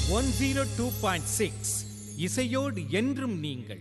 one zero two point six இசையோடு என்றும் நீங்கள்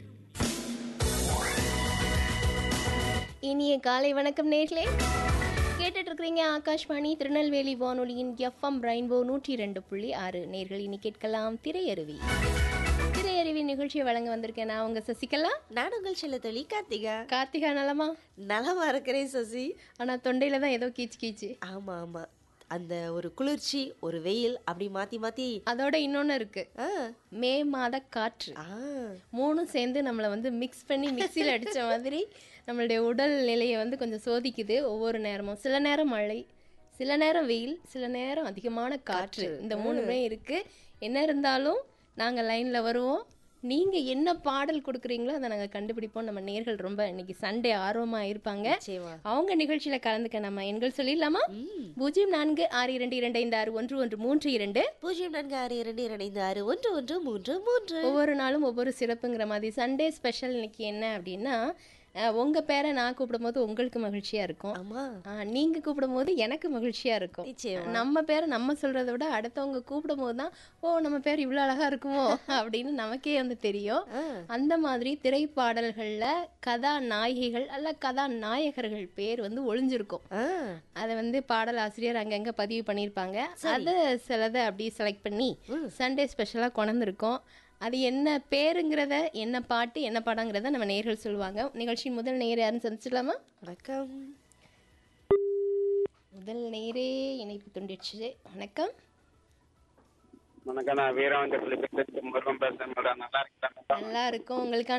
இனிய காலை வணக்கம் நேர்களே கேட்டுட்டு இருக்கிறீங்க ஆகாஷ்வாணி திருநெல்வேலி வானொலியின் எஃப்எம் ரெயின்போ நூற்றி ரெண்டு புள்ளி ஆறு நேர்கள் இனி கேட்கலாம் திரையருவி திரையருவி நிகழ்ச்சியை வழங்க வந்திருக்கேன் நான் உங்க சசிகலா நான் உங்கள் செல்ல தொழி கார்த்திகா கார்த்திகா நலமா நலமா இருக்கிறேன் சசி ஆனா தொண்டையில தான் ஏதோ கீச்சு கீச்சு ஆமா ஆமா அந்த ஒரு குளிர்ச்சி ஒரு வெயில் அப்படி மாத்தி மாத்தி அதோட இன்னொன்னு இருக்கு ஆ, மே மாத காற்று ஆ, மூணும் சேர்ந்து நம்மளை வந்து மிக்ஸ் பண்ணி மிக்சியில் அடித்த மாதிரி நம்மளுடைய உடல் நிலையை வந்து கொஞ்சம் சோதிக்குது ஒவ்வொரு நேரமும் சில நேரம் மழை சில நேரம் வெயில் சில நேரம் அதிகமான காற்று இந்த மூணுமே இருக்கு என்ன இருந்தாலும் நாங்கள் லைனில் வருவோம் நீங்கள் என்ன பாடல் கொடுக்குறீங்களோ அதை நாங்கள் கண்டுபிடிப்போம் நம்ம நேர்கள் ரொம்ப இன்னைக்கு சண்டே ஆர்வமாக இருப்பாங்க நிச்சயமா அவங்க நிகழ்ச்சியில் கலந்துக்க நம்ம எண்கள் சொல்லிடலாமா பூஜ்ஜியம் நான்கு ஆறு இரண்டு இரண்டு ஐந்து ஆறு ஒன்று ஒன்று மூன்று இரண்டு பூஜ்ஜியம் நான்கு ஆறு இரண்டு இரண்டு ஆறு ஒன்று ஒன்று மூன்று மூன்று ஒவ்வொரு நாளும் ஒவ்வொரு சிறப்புங்கிற மாதிரி சண்டே ஸ்பெஷல் இன்னைக்கு என்ன அப்படின்னா அஹ், உங்க பேரை நான் கூப்பிடும்போது உங்களுக்கு மகிழ்ச்சியா இருக்கும் ஆமா ஆஹ், நீங்க கூப்பிடும்போது எனக்கு மகிழ்ச்சியா இருக்கும் நிச்சயமா நம்ம பேரை நம்ம சொல்றதை விட அடுத்தவங்க கூப்பிடும்போது தான் ஓ நம்ம பேர் இவ்வளோ அழகா இருக்குமோ அப்படின்னு நமக்கே வந்து தெரியும் ஆ, அந்த மாதிரி திரைப்பாடல்கள்ல கதாநாயகிகள் அல்ல கதாநாயகர்கள் பேர் வந்து ஒளிஞ்சிருக்கும் ஆ, அதை வந்து பாடல் ஆசிரியர் அங்கங்க பதிவு பண்ணியிருப்பாங்க அதை சிலதை அப்படி செலக்ட் பண்ணி சண்டே ஸ்பெஷலாக கொண்டிருக்கோம் அது என்ன பேருங்கிறத என்ன பாட்டு என்ன படங்கிறத நம்ம நேர்கள் சொல்லுவாங்க நிகழ்ச்சியின் முதல் நேர் யாருன்னு சந்திச்சிடலாமா வணக்கம் முதல் நேரே இணைப்பு துண்டிடுச்சு வணக்கம் வணக்கம் நான் வீரவந்த புலிபேசன் முருகன் பேசுறேன் மேடம் நல்லா இருக்கேன் நல்லா இருக்கும் உங்களுக்கான